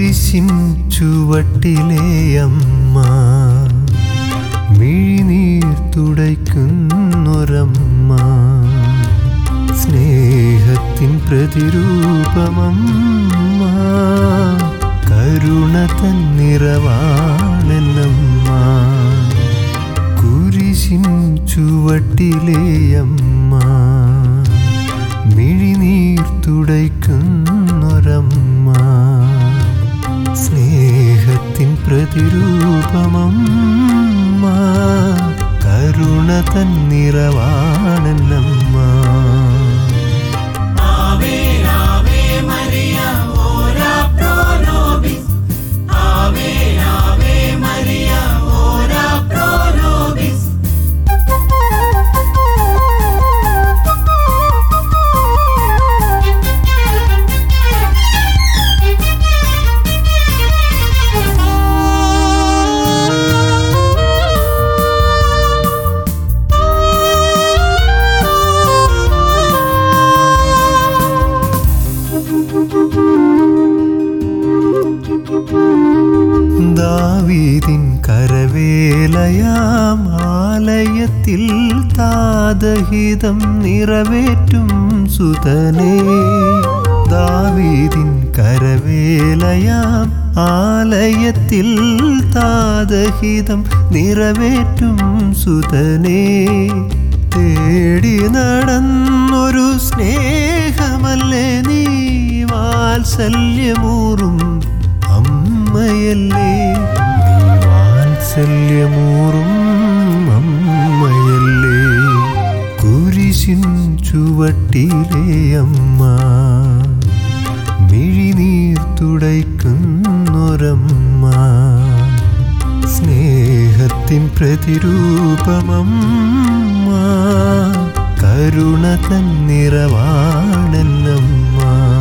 കുരിശിൻ ചുവട്ടിലെ അമ്മ മിഴിനീർ തുടയ്ക്കുന്നൊരമ്മ സ്നേഹത്തിൻ പ്രതിരൂപമമ്മ കരുണ തന്നിറവാണെന്നമ്മ കുരിശിൻ ചുവട്ടിലെ അമ്മ മിഴിനീർ തുടയ്ക്കുന്നൊരമ്മ സ്നേഹത്തിൻ പ്രതിരൂപമമ്മ കരുണ തന്നിറവാണെന്നമ്മ ദാവീദിൻ കരവേലയാം ആലയത്തിൽ താതഹിതം നിറവേറ്റും സുതനേ ദാവീദിൻ കരവേലയാം ആലയത്തിൽ താതഹിതം നിറവേറ്റും സുതനേ തേടി നടന്നൊരു സ്നേഹമല്ലേ നീ വാത്സല്യമൂറും അമ്മയല്ലേ നീ വാത്സല്യമൂറും അമ്മയല്ലേ കുരിശിൻ ചുവട്ടിലെ അമ്മ മിഴിനീർ തുടയ്ക്കുന്നൊരമ്മ സ്നേഹത്തിൻ പ്രതിരൂപമമ്മ കരുണ തന്നിറവാണെന്നമ്മ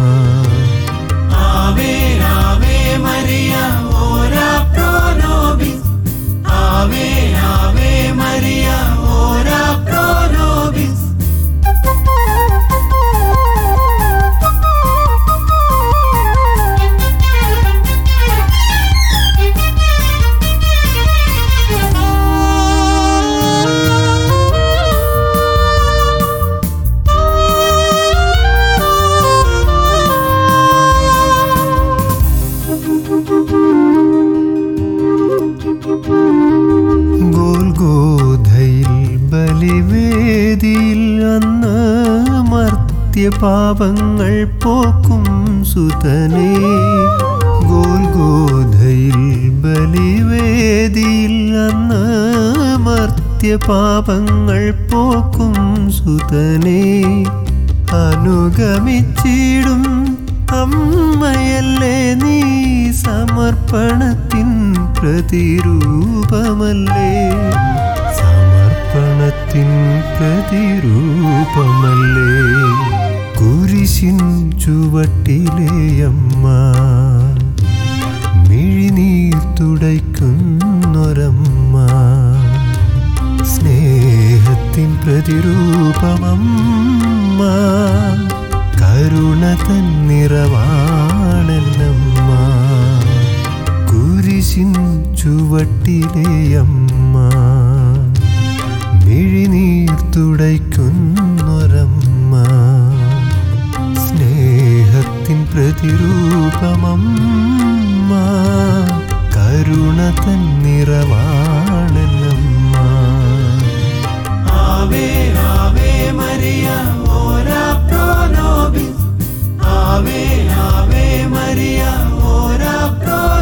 ഗോൽഗോധയിൽ ബലിവേദിയിൽ അന്ന് മർത്യപാപങ്ങൾ പോക്കും സുതനേ ഗോൽഗോധയിൽ ബലിവേദിയിൽ അന്ന് മർത്യപാപങ്ങൾ പോക്കും സുതനേ അനുഗമിച്ചിടും അമ്മയല്ലേ നീ സമർപ്പണത്തിൻ പ്രതിരൂപമല്ലേ സമർപ്പണത്തിൻ പ്രതിരൂപമല്ലേ കുരിശിൻ ചുവട്ടിലെ അമ്മ മിഴിനീർ തുടയ്ക്കുന്നൊരമ്മ സ്നേഹത്തിൻ പ്രതിരൂപമമ്മ കരുണ തന്നിറവാണെന്നമ്മ കുരിശിൻ ചുവട്ടിലെ അമ്മ മിഴിനീർ തുടയ്ക്കുന്നൊരമ്മ സ്നേഹത്തിൻ പ്രതിരൂപമമ്മ കരുണ തന്നിറവാണെന്നമ്മ Ave, Ave María, ora pro nobis. Ave, Ave María, ora pro